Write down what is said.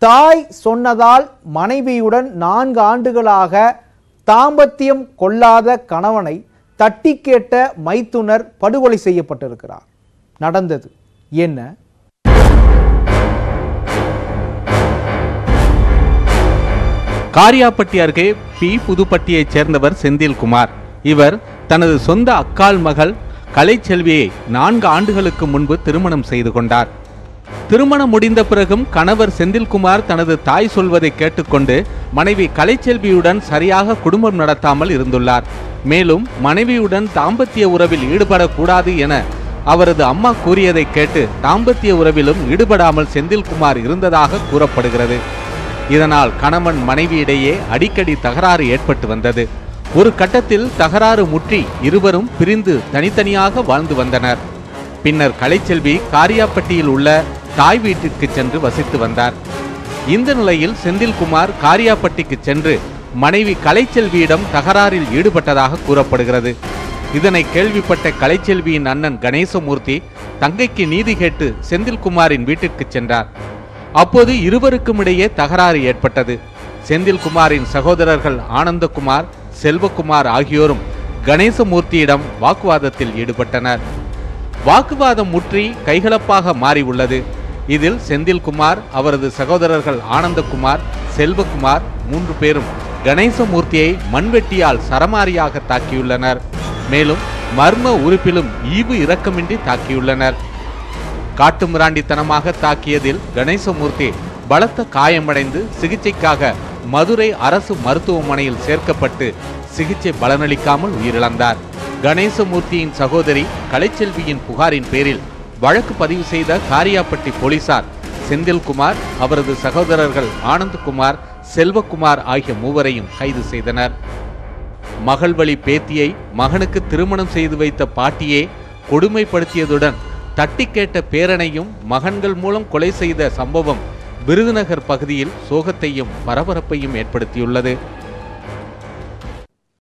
தாய் சொன்னதால் மனைவியுடன் நான்கு ஆண்டுகளாக தாம்பத்தியம் கொள்ளாத கணவனை தட்டி கேட்ட மைத்துனர் படுகொலை செய்யப்பட்டிருக்கிறார் நடந்தது என்ன காரியாப்பட்டி அருகே பி புதுப்பட்டியைச் சேர்ந்தவர் செந்தில்குமார் இவர் தனது சொந்த அக்காள் மகள் கலைச்செல்வியை நான்கு ஆண்டுகளுக்கு முன்பு திருமணம் செய்து கொண்டார் திருமணம் முடிந்த பிறகும் கணவர் செந்தில்குமார் தனது தாய் சொல்வதை கேட்டுக்கொண்டு மனைவி கலைச்செல்வியுடன் சரியாக குடும்பம் நடத்தாமல் இருந்துள்ளார் மேலும் மனைவியுடன் தாம்பத்திய உறவில் ஈடுபடக்கூடாது என அவரது அம்மா கூறியதை கேட்டு தாம்பத்திய உறவிலும் ஈடுபடாமல் செந்தில்குமார் இருந்ததாக கூறப்படுகிறது இதனால் கணவன் மனைவியிடையே அடிக்கடி தகராறு ஏற்பட்டு வந்தது ஒரு கட்டத்தில் தகராறு முற்றி இருவரும் பிரிந்து தனித்தனியாக வாழ்ந்து வந்தனர் பின்னர் கலைச்செல்வி காரியாப்பட்டியில் உள்ள தாய் வீட்டிற்கு சென்று வசித்து வந்தார் இந்த நிலையில் செந்தில்குமார் காரியாப்பட்டிக்கு சென்று மனைவி கலைச்செல்வியிடம் தகராறில் ஈடுபட்டதாக கூறப்படுகிறது இதனை கேள்விப்பட்ட கலைச்செல்வியின் அண்ணன் கணேசமூர்த்தி தங்கைக்கு நீதி கேட்டு செந்தில்குமாரின் வீட்டிற்கு சென்றார் அப்போது இருவருக்கும் இடையே தகராறு ஏற்பட்டது செந்தில்குமாரின் சகோதரர்கள் ஆனந்தகுமார் செல்வகுமார் ஆகியோரும் கணேசமூர்த்தியிடம் வாக்குவாதத்தில் ஈடுபட்டனர் வாக்குவாதம் முற்றி கைகலப்பாக மாறி உள்ளது இதில் செந்தில்குமார் அவரது சகோதரர்கள் ஆனந்தகுமார் செல்வகுமார் மூன்று பேரும் கணேசமூர்த்தியை மண்வெட்டியால் சரமாரியாக தாக்கியுள்ளனர் மேலும் மர்ம உறுப்பிலும் ஈவு இரக்கமின்றி தாக்கியுள்ளனர் காட்டுமிராண்டித்தனமாக தாக்கியதில் கணேசமூர்த்தி பலத்த காயமடைந்து சிகிச்சைக்காக மதுரை அரசு மருத்துவமனையில் சேர்க்கப்பட்டு சிகிச்சை பலனளிக்காமல் உயிரிழந்தார் கணேசமூர்த்தியின் சகோதரி கலைச்செல்வியின் புகாரின் பேரில் வழக்கு பதிவு செய்த காரியாப்பட்டி போலீசார் செந்தில்குமார் அவரது சகோதரர்கள் ஆனந்த்குமார் செல்வகுமார் ஆகிய மூவரையும் கைது செய்தனர் மகள் வழி பேத்தியை மகனுக்கு திருமணம் செய்து வைத்த பாட்டியே கொடுமைப்படுத்தியதுடன் தட்டி கேட்ட பேரனையும் மகன்கள் மூலம் கொலை செய்த சம்பவம் விருதுநகர் பகுதியில் சோகத்தையும் பரபரப்பையும் ஏற்படுத்தியுள்ளது